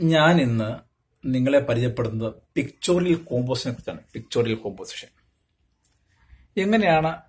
ഞാൻ ഇന്ന് നിങ്ങളെ പരിചയപ്പെടുന്നത് പിക്ചോറിയൽ കോമ്പോസിനെ കുറിച്ചാണ് പിക്ചോറിയൽ കോമ്പോസിഷൻ എങ്ങനെയാണ്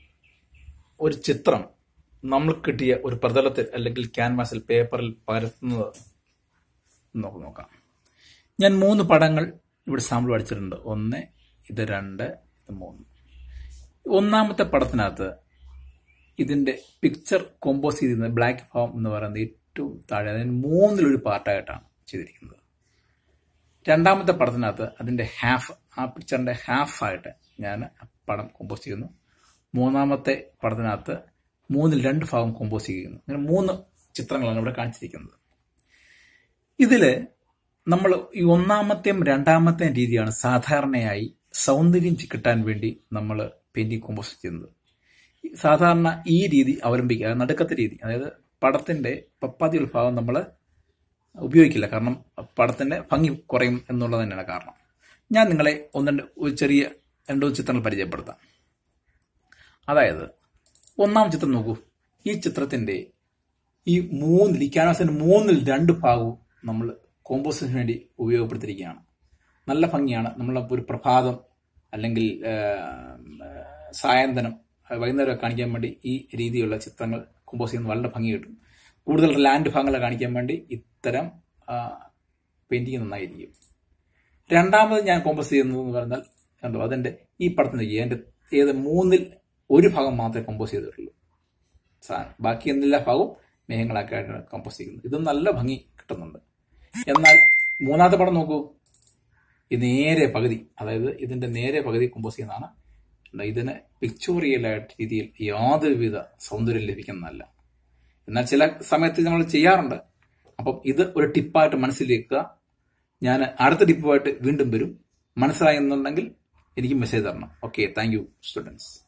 ഒരു ചിത്രം നമ്മൾ കിട്ടിയ ഒരു പ്രതലത്തിൽ അല്ലെങ്കിൽ ക്യാൻവാസിൽ പേപ്പറിൽ പരത്തുന്നത് എന്ന് നമുക്ക് നോക്കാം ഞാൻ മൂന്ന് പടങ്ങൾ ഇവിടെ സാമ്പിൾ പഠിച്ചിട്ടുണ്ട് ഒന്ന് ഇത് രണ്ട് ഇത് മൂന്ന് ഒന്നാമത്തെ പടത്തിനകത്ത് ഇതിന്റെ പിക്ചർ കോമ്പോസ് ചെയ്തിരുന്നത് ബ്ലാക്ക് ഫാം എന്ന് പറയുന്നത് ഏറ്റവും താഴെ അതായത് മൂന്നിലൊരു പാർട്ടായിട്ടാണ് ചെയ്തിരിക്കുന്നത് രണ്ടാമത്തെ പടത്തിനകത്ത് അതിന്റെ ഹാഫ് ആ പിക്ചറിന്റെ ഹാഫ് ആയിട്ട് ഞാൻ പടം കോമ്പോസ് ചെയ്യുന്നു മൂന്നാമത്തെ പടത്തിനകത്ത് മൂന്നിൽ രണ്ട് ഭാഗം കോമ്പോസ് ചെയ്യുന്നു അങ്ങനെ മൂന്ന് ചിത്രങ്ങളാണ് ഇവിടെ കാണിച്ചിരിക്കുന്നത് ഇതില് നമ്മൾ ഈ ഒന്നാമത്തെയും രണ്ടാമത്തെയും രീതിയാണ് സാധാരണയായി സൗന്ദര്യം കിട്ടാൻ വേണ്ടി നമ്മൾ പെയിന്റിംഗ് കോമ്പോസ് ചെയ്യുന്നത് സാധാരണ ഈ രീതി അവലംബിക്കുക നടുക്കത്തെ രീതി അതായത് പടത്തിന്റെ പപ്പാതിയുള്ള ഭാഗം നമ്മൾ ഉപയോഗിക്കില്ല കാരണം പടത്തിന്റെ ഭംഗി കുറയും എന്നുള്ളത് തന്നെയാണ് കാരണം ഞാൻ നിങ്ങളെ ഒന്ന് ഒരു ചെറിയ രണ്ടോ ചിത്രങ്ങൾ പരിചയപ്പെടുത്താം അതായത് ഒന്നാം ചിത്രം നോക്കൂ ഈ ചിത്രത്തിന്റെ ഈ മൂന്നിൽ ഈ ക്യാൻവാസിന്റെ മൂന്നിൽ രണ്ട് ഭാഗവും നമ്മൾ കോമ്പോസിഷന് വേണ്ടി ഉപയോഗപ്പെടുത്തിയിരിക്കുകയാണ് നല്ല ഭംഗിയാണ് നമ്മൾ ഒരു പ്രഭാതം അല്ലെങ്കിൽ സായന്തനം വൈകുന്നേരം കാണിക്കാൻ വേണ്ടി ഈ രീതിയിലുള്ള ചിത്രങ്ങൾ കോമ്പോസ് ചെയ്യുന്നത് വളരെ ഭംഗി കിട്ടും കൂടുതൽ ലാൻഡ് ഭാഗങ്ങളെ കാണിക്കാൻ വേണ്ടി ഇത്തരം പെയിന്റിങ് നന്നായിരിക്കും രണ്ടാമത് ഞാൻ കോമ്പോസ് ചെയ്യുന്നത് എന്ന് പറഞ്ഞാൽ കണ്ടോ അതിന്റെ ഈ പടത്തിന് എന്റെ ഏത് മൂന്നിൽ ഒരു ഭാഗം മാത്രമേ കോമ്പോസ് ചെയ്തിട്ടുള്ളൂ സാധനം ബാക്കി എല്ലാ ഭാഗവും മേഘങ്ങളൊക്കെ ആയിട്ടാണ് കോമ്പോസ് ചെയ്യുന്നത് ഇതും നല്ല ഭംഗി കിട്ടുന്നുണ്ട് എന്നാൽ മൂന്നാമത്തെ പടം നോക്കൂ ഈ നേരെ പകുതി അതായത് ഇതിന്റെ നേരെ പകുതി കോമ്പോസ് ചെയ്യുന്നതാണ് ഇതിന് പിക്ചോറിയലായിട്ട് രീതിയിൽ യാതൊരുവിധ സൗന്ദര്യം ലഭിക്കുന്നതല്ല എന്നാൽ ചില സമയത്ത് നമ്മൾ ചെയ്യാറുണ്ട് അപ്പം ഇത് ഒരു ടിപ്പായിട്ട് മനസ്സിലേക്കുക ഞാൻ അടുത്ത ടിപ്പുമായിട്ട് വീണ്ടും വരും മനസ്സിലായെന്നുണ്ടെങ്കിൽ എനിക്ക് മെസ്സേജ് തരണം ഓക്കെ താങ്ക് യു സ്റ്റുഡൻസ്